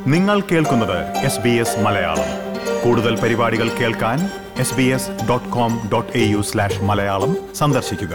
നിങ്ങൾ കേൾക്കുന്നത് S B S Malayalam കൂടുതൽ പരിപാടികൾ കേൾക്കാൻ S B S dot com dot A U slash Malayalam സന്ദർശിക്കുക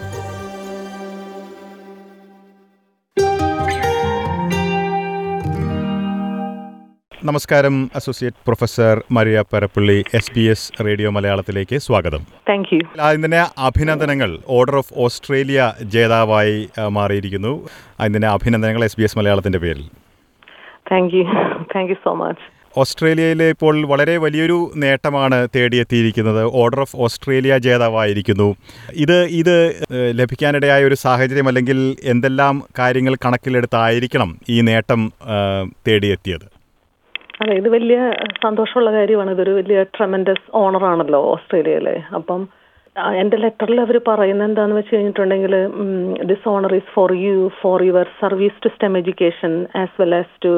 നമസ്കാരം associate professor Maria Parappally S B S radio മലയാളത്തിലേക്ക് സ്വാഗതം Thank you. ആദ്യം തന്നെ അഭിനന്ദനങ്ങൾ ഓർഡർ ഓഫ് ഓസ്ട്രേലിയ ജേതാവായി ആ, മാറിയിരിക്കുന്നു ആദ്യം തന്നെ അഭിനന്ദനങ്ങൾ എസ് ബി എസ് മലയാളത്തിന്റെ പേരിൽ Thank you. Thank you so much. ഓസ്ട്രേലിയയിലെ ഇപ്പോൾ വളരെ വലിയൊരു നേട്ടമാണ് തേടിയെത്തിയിരിക്കുന്നത് ഓർഡർ ഓഫ് ഓസ്ട്രേലിയ ജേതാവായിരിക്കുന്നു ഇത് ഇത് ഏഹ്, ലഭിക്കാനിടയായ ഒരു സാഹചര്യം അല്ലെങ്കിൽ എന്തെല്ലാം കാര്യങ്ങൾ കണക്കിലെടുത്തായിരിക്കണം ഈ നേട്ടം ആ, തേടിയെത്തിയത് അതെ ഇത് വലിയ സന്തോഷമുള്ള കാര്യമാണ് ഇതൊരു വലിയ ട്രമെൻഡസ് ഓണർ ആണല്ലോ ഓസ്ട്രേലിയയിലെ അപ്പം ആ, എൻ്റെ ലെറ്ററിൽ അവർ പറയുന്നത് എന്താണെന്ന് വെച്ച് കഴിഞ്ഞിട്ടുണ്ടെങ്കിൽ this honour is for you for your service to STEM education as well as to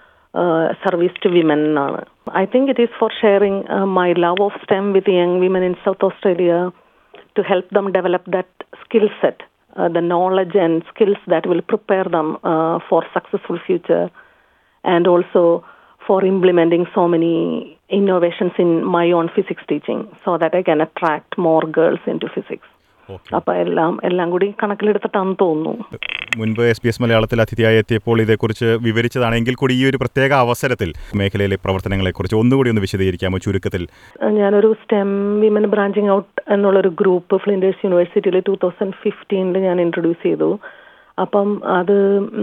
service to women എന്നാണ് I think it is for sharing my love of STEM with young women in South Australia to help them develop that skill set, uh, the knowledge and skills that will prepare them uh, for successful future, and also for implementing so many innovations in my own physics teaching, so that I can attract more girls into physics. Okay അപ്പൊ എല്ലാം എല്ലാം കൂടി കണക്കിലെടുത്തിട്ടാണെന്ന് തോന്നുന്നു മുൻപ് S B S മലയാളത്തിൽ അതിഥിയായി എത്തിയപ്പോൾ ഇതേക്കുറിച്ച് വിവരിച്ചതാണെങ്കിൽ കൂടി ഈ ഒരു പ്രത്യേക അവസരത്തിൽ മേഖലയിലെ പ്രവർത്തനങ്ങളെക്കുറിച്ച് ഒന്നുകൂടി ഒന്ന് വിശദീകരിക്കാമോ ചുരുക്കത്തിൽ ഞാനൊരു സ്റ്റെം വിമൻ ബ്രാഞ്ചിങ് ഔട്ട് എന്നുള്ളൊരു ഗ്രൂപ്പ് ഫ്ലിൻഡേഴ്സ് യൂണിവേഴ്സിറ്റിയിൽ ടൂ തൗസൻഡ് ഫിഫ്റ്റീനിൽ ഞാൻ ഇൻട്രൊഡ്യൂസ് ചെയ്തു അപ്പം അത്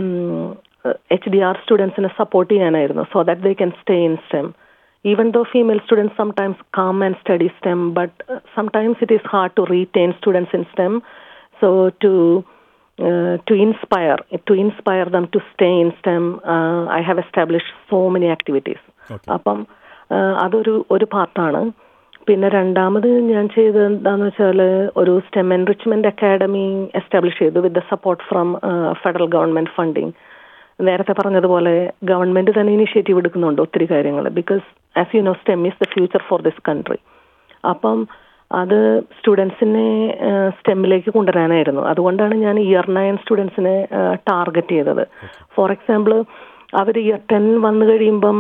എച്ച് ഡി ആർ സ്റ്റുഡൻസിനെ സപ്പോർട്ട് ചെയ്യാനായിരുന്നു so that they can stay in STEM even though female students sometimes come and study STEM but sometimes it is hard to retain students in STEM so to uh, to inspire to inspire them to stay in STEM, uh, I have established so many activities. Okay. അപ്പം uh, അതൊരു ഒരു പാർട്ടാണ് പിന്നെ രണ്ടാമത് ഞാൻ ചെയ്തത് എന്താന്ന് വെച്ചാൽ ഒരു സ്റ്റെം എൻറിച്ച്മെന്റ് അക്കാഡമി എസ്റ്റാബ്ലിഷ് ചെയ്തു with the support from federal government funding നേരത്തെ പറഞ്ഞതുപോലെ ഗവൺമെന്റ് തന്നെ ഇനിഷ്യേറ്റീവ് എടുക്കുന്നുണ്ട് ഒത്തിരി കാര്യങ്ങൾ because as you know STEM is the future for this country അപ്പം അത് സ്റ്റുഡൻസിനെ സ്റ്റെമ്മിലേക്ക് കൊണ്ടുവരാനായിരുന്നു അതുകൊണ്ടാണ് ഞാൻ ഇയർ നയൻ സ്റ്റുഡൻസിനെ ടാർഗറ്റ് ചെയ്തത് ഫോർ എക്സാമ്പിൾ അവർ ഇയർ ടെൻ വന്നു കഴിയുമ്പം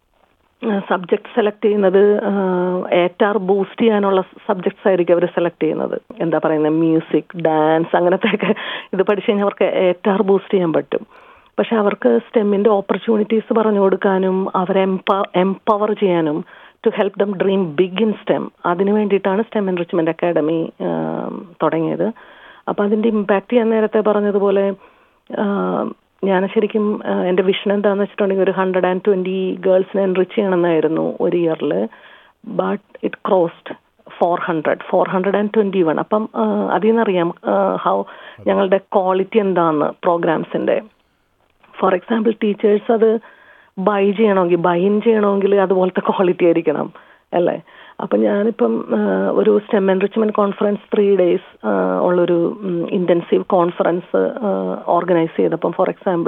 സബ്ജക്ട് സെലക്ട് ചെയ്യുന്നത് ഏറ്റാർ ബൂസ്റ്റ് ചെയ്യാനുള്ള സബ്ജക്ട്സ് ആയിരിക്കും അവർ സെലക്ട് ചെയ്യുന്നത് എന്താ പറയുന്നത് മ്യൂസിക് ഡാൻസ് അങ്ങനത്തെ ഒക്കെ ഇത് പഠിച്ചു കഴിഞ്ഞാൽ അവർക്ക് ഏറ്റാർ ബൂസ്റ്റ് ചെയ്യാൻ പറ്റും പക്ഷെ അവർക്ക് സ്റ്റെമ്മിന്റെ ഓപ്പർച്യൂണിറ്റീസ് പറഞ്ഞു കൊടുക്കാനും അവരെ എംപവർ ചെയ്യാനും to help them dream big in STEM അതിന് വേണ്ടിയിട്ടാണ് സ്റ്റെം എൻറിച്ച്മെന്റ് അക്കാഡമി തുടങ്ങിയത് അപ്പം അതിന്റെ ഇമ്പാക്ട് ഞാൻ നേരത്തെ പറഞ്ഞതുപോലെ ആം, ഞാൻ ശരിക്കും ആ, എന്റെ വിഷൻ എന്താന്ന് വെച്ചിട്ടുണ്ടെങ്കിൽ ഒരു ഹൺഡ്രഡ് ആൻഡ് ട്വന്റി ഗേൾസിനെ എൻറിച്ച് ചെയ്യണമെന്നായിരുന്നു ഒരു ഇയറിൽ but it crossed four hundred four hundred and twenty one അപ്പം ആ, അതിൽ നിന്നറിയാം ഹൗ ഞങ്ങളുടെ ക്വാളിറ്റി എന്താന്ന് പ്രോഗ്രാംസിന്റെ ഫോർ എക്സാമ്പിൾ ടീച്ചേഴ്സ് അത് ബൈ ചെയ്യണമെങ്കിൽ ബൈ ഇൻ ചെയ്യണമെങ്കിൽ അതുപോലത്തെ ക്വാളിറ്റി ആയിരിക്കണം അല്ലേ അപ്പം ഞാനിപ്പം ആ, ഒരു STEM enrichment conference three days ഉള്ളൊരു ഇന്റൻസീവ് കോൺഫറൻസ് ഓർഗനൈസ് ചെയ്തപ്പം for example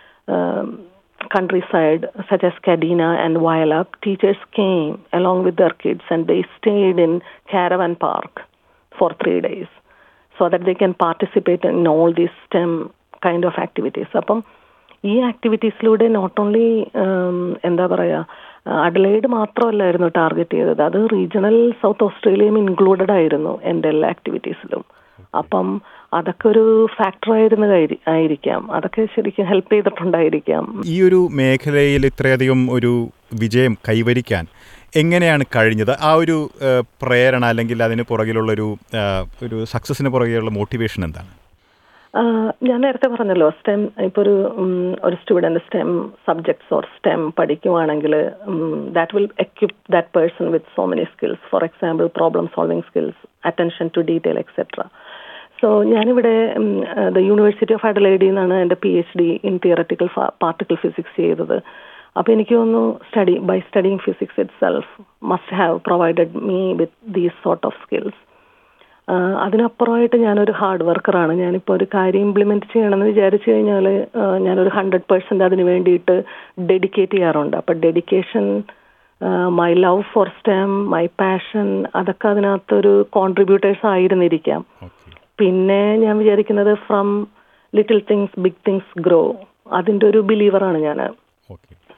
countryside such as Kadina and Wyalap, teachers came along with their kids and they stayed in Caravan Park for three days so that they can participate in all these STEM kind of activities. അപ്പം ഈ ആക്ടിവിറ്റീസിലൂടെ not only എന്താ പറയാ Adelaide മാത്രമല്ലായിരുന്നു target ചെയ്തത് അത് regional south ഓസ്ട്രേലിയയും included ആയിരുന്നു എൻ്റെ എല്ലാ ആക്ടിവിറ്റീസിലും അപ്പം അതൊക്കെ ഒരു ഫാക്ടർ ആയിരുന്നു കഴി- ആയിരിക്കാം അതൊക്കെ ശരിക്കും ഹെൽപ്പ് ചെയ്തിട്ടുണ്ടായിരിക്കാം ഈ ഒരു മേഖലയിൽ ഇത്രയധികം ഒരു വിജയം കൈവരിക്കാൻ എങ്ങനെയാണ് കഴിഞ്ഞത് ആ ഒരു ഏഹ്, പ്രേരണ അല്ലെങ്കിൽ അതിന് പുറകിലുള്ളൊരു ഏഹ്, ഒരു സക്സസിന് പുറകെയുള്ള മോട്ടിവേഷൻ എന്താണ് ആ, ഞാൻ നേരത്തെ പറഞ്ഞല്ലോ സ്റ്റെം ഇപ്പൊ ഒരു ഉം, ഒരു student stem subjects or stem പഠിക്കുവാണെങ്കിൽ that will equip that person with so many skills for example problem solving skills attention to detail etcetera so ഞാനിവിടെ ദ യൂണിവേഴ്സിറ്റി ഓഫ് അഡലൈഡിൽ നിന്നാണ് എൻ്റെ P H D in theoretical particle physics ചെയ്തത് അപ്പോൾ എനിക്ക് തോന്നുന്നു study by studying physics itself must have provided me with these sort of skills uh അതിനപ്പുറമായിട്ട് ഞാനൊരു ഹാർഡ് വർക്കറാണ് ഞാനിപ്പോൾ ഒരു കാര്യം ഇംപ്ലിമെന്റ് ചെയ്യണമെന്ന് വിചാരിച്ചു കഴിഞ്ഞാൽ ഞാനൊരു ഹൺഡ്രഡ് പേഴ്സെന്റ് അതിന് വേണ്ടിയിട്ട് ഡെഡിക്കേറ്റ് ചെയ്യാറുണ്ട് അപ്പം dedication my love for stem my passion അതൊക്കെ അതിനകത്തൊരു കോൺട്രിബ്യൂട്ടേഴ്സ് ആയിരുന്നിരിക്കാം ഓക്കെ പിന്നെ ഞാൻ വിചാരിക്കുന്നത് from little things big things grow അതിൻ്റെ ഒരു ബിലീവറാണ് ഞാൻ okay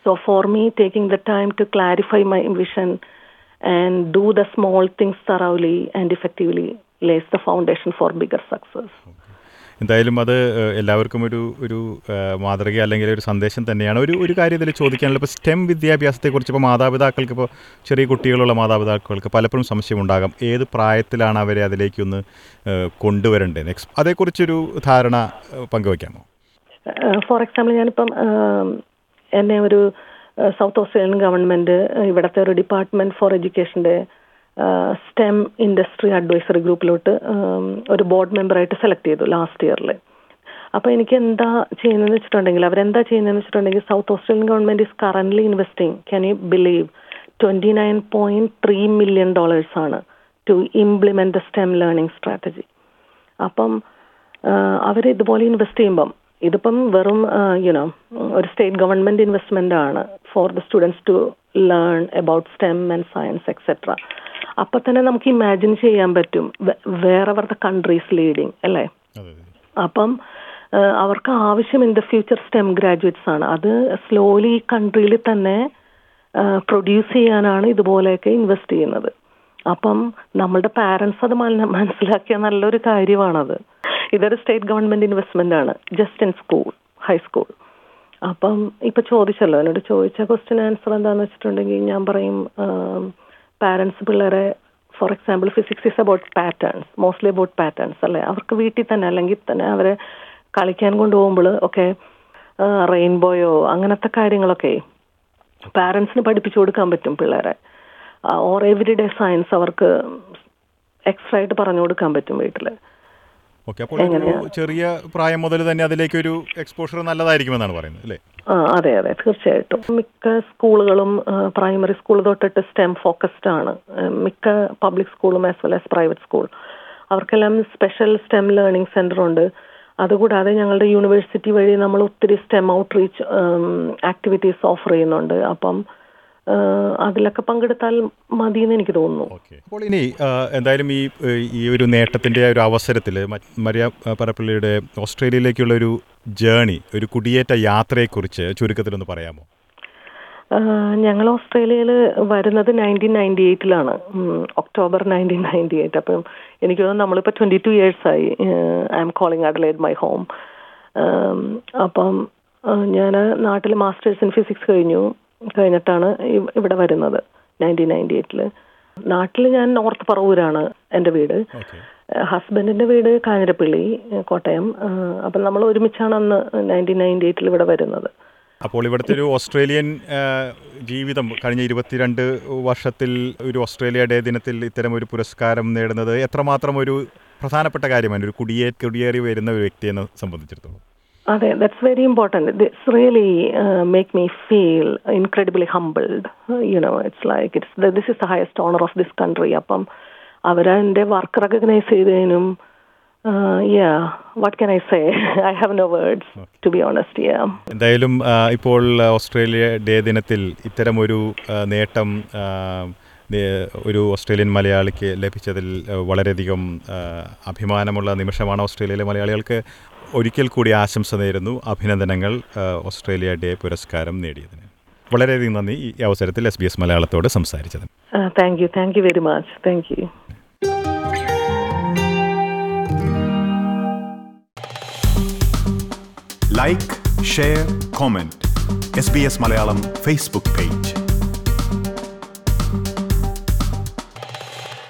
So for me, taking the time to clarify my vision and do the small things thoroughly and effectively lays the foundation for bigger success. എന്തായാലും അത് ഏഹ്, എല്ലാവർക്കും ഒരു ഒരു ഏഹ്, മാതൃക അല്ലെങ്കിൽ ഒരു സന്ദേശം തന്നെയാണ് ഒരു ഒരു കാര്യം ഇതിൽ ചോദിക്കാനുള്ള ഇപ്പോൾ സ്റ്റെം വിദ്യാഭ്യാസത്തെക്കുറിച്ച് ഇപ്പോൾ മാതാപിതാക്കൾക്ക് ഇപ്പോൾ ചെറിയ കുട്ടികളുള്ള മാതാപിതാക്കൾക്ക് പലപ്പോഴും സംശയമുണ്ടാകാം ഏത് പ്രായത്തിലാണ് അവരെ അതിലേക്കൊന്ന് ഏഹ്, കൊണ്ടുവരേണ്ടത് എക്സ് അതേക്കുറിച്ചൊരു ധാരണ ഏഹ്, പങ്കുവയ്ക്കാമോ ഫോർ എക്സാമ്പിൾ ഞാനിപ്പം ആം, എന്നെ ഒരു സൗത്ത് ഓസ്ട്രേലിയൻ ഗവൺമെന്റ് ഇവിടുത്തെ ഒരു ഡിപ്പാർട്ട്മെന്റ് ഫോർ എഡ്യൂക്കേഷന്റെ സ്റ്റെം ഇൻഡസ്ട്രി അഡ്വൈസറി ഗ്രൂപ്പിലോട്ട് ആം, ഒരു ബോർഡ് മെമ്പറായിട്ട് സെലക്ട് ചെയ്തു ലാസ്റ്റ് ഇയറിൽ അപ്പോൾ എനിക്ക് എന്താ ചെയ്യുന്നതെന്ന് വെച്ചിട്ടുണ്ടെങ്കിൽ അവരെന്താ ചെയ്യുന്നതെന്ന് വെച്ചിട്ടുണ്ടെങ്കിൽ south Australian government is current investing can you believe twenty nine point three million dollars ആണ് to implement the stem learning strategy അപ്പം അവർ ഇതുപോലെ ഇൻവെസ്റ്റ് ചെയ്യുമ്പം ഇതിപ്പം വെറും യുനോ ഒരു സ്റ്റേറ്റ് ഗവൺമെന്റ് ഇൻവെസ്റ്റ്മെന്റ് ആണ് for the students to learn about stem and science etcetera അപ്പൊ തന്നെ നമുക്ക് ഇമാജിൻ ചെയ്യാൻ പറ്റും വേറെ അവരുടെ കൺട്രീസ് ലീഡിങ് അല്ലേ അതെ അപ്പം ആ, അവർക്ക് ആവശ്യം in the future stem graduates ആണ് അത് സ്ലോലി കൺട്രിയിൽ തന്നെ പ്രൊഡ്യൂസ് ചെയ്യാനാണ് ഇതുപോലെയൊക്കെ ഇൻവെസ്റ്റ് ചെയ്യുന്നത് അപ്പം നമ്മളുടെ പാരൻസ് അത് മന- മനസ്സിലാക്കിയ നല്ലൊരു കാര്യമാണത് ഇതൊരു സ്റ്റേറ്റ് ഗവൺമെന്റ് ഇൻവെസ്റ്റ്മെന്റ് ആണ് ജസ്റ്റ് ഇൻ സ്കൂൾ ഹൈസ്കൂൾ അപ്പം ഇപ്പൊ ചോദിച്ചല്ലോ എന്നോട് ചോദിച്ച ക്വസ്റ്റ്യൻ ആൻസർ എന്താന്ന് വെച്ചിട്ടുണ്ടെങ്കിൽ ഞാൻ പറയും പാരൻസ് പിള്ളേരെ for example physics is about patterns mostly about patterns അല്ലേ അവർക്ക് വീട്ടിൽ തന്നെ അല്ലെങ്കിൽ തന്നെ അവരെ കളിക്കാൻ കൊണ്ടുപോകുമ്പോൾ ഒക്കെ റെയിൻബോയോ അങ്ങനത്തെ കാര്യങ്ങളൊക്കെ പാരൻസിന് പഠിപ്പിച്ചു കൊടുക്കാൻ പറ്റും പിള്ളേരെ ഓർ എവറി ഡേ സയൻസ് അവർക്ക് എക്സ്ട്രാ ആയിട്ട് പറഞ്ഞു കൊടുക്കാൻ പറ്റും വീട്ടിൽ ഓക്കെ അപ്പോൾ ഒരു ചെറിയ പ്രായം മുതൽ തന്നെ അതിലേക്ക് ഒരു എക്സ്പോഷർ നല്ലതായിരിക്കുമെന്നാണ് പറയുന്നത് അല്ലേ ആ അതെ അതെ തീർച്ചയായിട്ടും മിക്ക സ്കൂളുകളും പ്രൈമറി സ്കൂൾ തൊട്ടിട്ട് സ്റ്റെം ഫോക്കസ്ഡ് ആണ് ആ, മിക്ക പബ്ലിക് സ്കൂളും as well as private school അവർക്കെല്ലാം സ്പെഷ്യൽ സ്റ്റെം ലേണിംഗ് സെന്റർ ഉണ്ട് അതുകൂടാതെ ഞങ്ങളുടെ യൂണിവേഴ്സിറ്റി വഴി നമ്മൾ ഒത്തിരി stem outreach activities offer ചെയ്യുന്നുണ്ട് അപ്പം ആ, അതിലൊക്കെ പങ്കെടുത്താൽ മതി എന്ന് എനിക്ക് തോന്നുന്നു ഓക്കെ അപ്പോൾ ഇനി ആ, എന്തായാലും ഈ ഏഹ്, ഈ ഒരു നേട്ടത്തിൻ്റെ ഒരു അവസരത്തിൽ മരിയ പറപ്പള്ളിയുടെ ഓസ്ട്രേലിയയിലേക്കുള്ള ഒരു ജേണി ഒരു കുടിയേറ്റ യാത്രയെക്കുറിച്ച് ചുരുക്കത്തിലൊന്ന് പറയാമോ ഞങ്ങൾ ഓസ്ട്രേലിയയിൽ വരുന്നത് നയൻറ്റീൻ നയൻറ്റി എയ്റ്റിലാണ് ഒക്ടോബർ നയൻറ്റീൻ നയൻറ്റി എയ്റ്റ് അപ്പം എനിക്ക് തോന്നുന്നു നമ്മളിപ്പോൾ ട്വൻറ്റി ടു ഇയേഴ്സായി I'm calling Adelaide my home അപ്പം ഞാൻ നാട്ടിൽ മാസ്റ്റേഴ്സ് ഇൻ ഫിസിക്സ് കഴിഞ്ഞു കഴിഞ്ഞിട്ടാണ് ഇവ്- ഇവിടെ വരുന്നത് നയൻറ്റീൻ നയൻറ്റി എയ്റ്റിൽ നാട്ടിൽ ഞാൻ നോർത്ത് പറവൂരാണ് എൻ്റെ വീട് ഓക്കെ ഹസ്ബൻഡിന്റെ വീട് കാഞ്ഞിരപ്പള്ളി ഏഹ് കോട്ടയം ഏഹ് അപ്പം നമ്മൾ ഒരുമിച്ചാണ് അന്ന് നയൻറ്റീൻ നയൻറ്റി എയ്റ്റിൽ ഇവിടെ വരുന്നത് അപ്പോൾ ഇവിടുത്തെ ഒരു ഓസ്ട്രേലിയൻ ആ, ജീവിതം കഴിഞ്ഞ ഇരുപത്തിരണ്ട് വർഷത്തിൽ ഒരു ഓസ്ട്രേലിയ ഡേ ദിനത്തിൽ ഇത്തരം ഒരു പുരസ്കാരം നേടുന്നത് എത്രമാത്രം ഒരു പ്രധാനപ്പെട്ട കാര്യമാണ് ഒരു കുടിയേ കുടിയേറി വരുന്ന ഒരു വ്യക്തിയെ സംബന്ധിച്ചിടത്തോളം അതെ that's very important it's really make me feel incredibly humbled you know it's like it's this is the highest honour of this country അപ്പം അവരെൻ്റെ വർക്ക് റെക്കഗ്നൈസ് ചെയ്തതിനും yeah what can I say I have no words to be honest yeah എന്തായാലും ആ, ഇപ്പോൾ Australia day ദിനത്തിൽ ഇത്തരം ഒരു ആ, നേട്ടം ആ, നേ- ഒരു ഓസ്ട്രേലിയൻ മലയാളിക്ക് ലഭിച്ചതിൽ ആ, വളരെയധികം ആ, അഭിമാനമുള്ള നിമിഷമാണ് ഓസ്ട്രേലിയയിലെ മലയാളികൾക്ക് ഒരിക്കൽ കൂടി ആശംസ നേരുന്നു അഭിനന്ദനങ്ങൾ ആ, ഓസ്ട്രേലിയ ഡേ പുരസ്കാരം നേടിയതിന് വളരെയധികം നന്ദി ഈ അവസരത്തിൽ എസ് ബി എസ് മലയാളത്തോട് സംസാരിച്ചത് thank you thank you very much thank you like share comment S B S Malayalam Facebook page